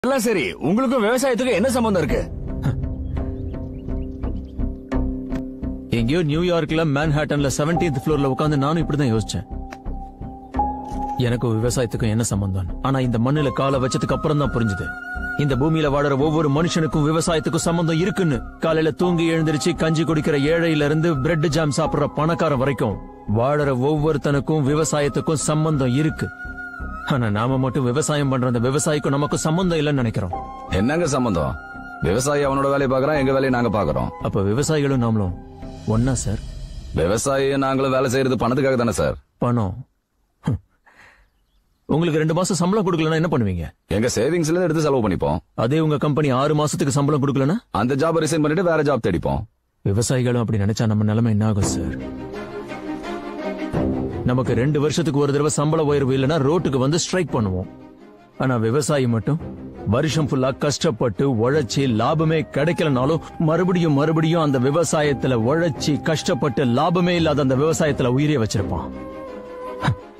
எல்லாம் சரி உங்களுக்கும் விவசாயத்துக்கும் என்ன சம்பந்தம் இருக்கு எங்கேயோ நியூயார்க்ல மேன்ஹாட்டன்ல 17th ஃப்ளோர்ல உட்கார்ந்து நானும் இப்படிதான் யோசிச்சேன் எனக்கும் விவசாயத்துக்கும் என்ன சம்பந்தம் ஆனா இந்த மண்ணுல காலை வச்சதுக்கு அப்புறம் தான் புரிஞ்சுது இந்த பூமியில வாழற ஒவ்வொரு மனுஷனுக்கும் விவசாயத்துக்கும் சம்பந்தம் இருக்குன்னு காலையில தூங்கி எழுந்திருச்சு கஞ்சி குடிக்கிற ஏழையில இருந்து பிரெட் ஜாம் சாப்பிடுற பணக்காரன் வரைக்கும் வாழற ஒவ்வொருத்தனுக்கும் விவசாயத்துக்கும் சம்பந்தம் இருக்கு ஆனா நாம மட்டும் விவசாயம் பண்ற அந்த விவசாயிக்கும் நமக்கும் சம்பந்தம் இல்லைன்னு நினைக்கிறோம் என்னங்க சம்பந்தம் விவசாயி அவனோட வேலையை பாக்குறான் எங்க வேலையை நாங்க பாக்குறோம் அப்ப விவசாயிகளும் நாமளும் ஒன்னா சார் விவசாயியும் நாங்களும் வேலை செய்யறது பணத்துக்காக தானே சார் பணம் ஹம். உங்களுக்கு ரெண்டு மாசம் சம்பளம் கொடுக்கலன்னா என்ன பண்ணுவீங்க எங்க சேவிங்ஸ்ல இருந்து எடுத்து செலவு பண்ணிப்போம் அதே உங்க கம்பெனி ஆறு மாசத்துக்கு சம்பளம் கொடுக்கலன்னா அந்த ஜாப் ரிசைன் பண்ணிட்டு வேற ஜாப் தேடிப்போம் விவசாயிகளும் அப்படி நினைச்சா நம்ம நிலைமை என்ன ஆகும் சார் நமக்கு ரெண்டு வருஷத்துக்கு ஒரு தடவை சம்பள உயர்வு இல்லைன்னா ரோட்டுக்கு வந்து ஸ்ட்ரைக் பண்ணுவோம் ஆனா விவசாயி மட்டும் வருஷம் ஃபுல்லா கஷ்டப்பட்டு உழைச்சி லாபமே கிடைக்கலனாலும் மறுபடியும் மறுபடியும் அந்த விவசாயத்துல உழைச்சி கஷ்டப்பட்டு லாபமே இல்லாத அந்த விவசாயத்துல உயிரே வச்சிருப்பான்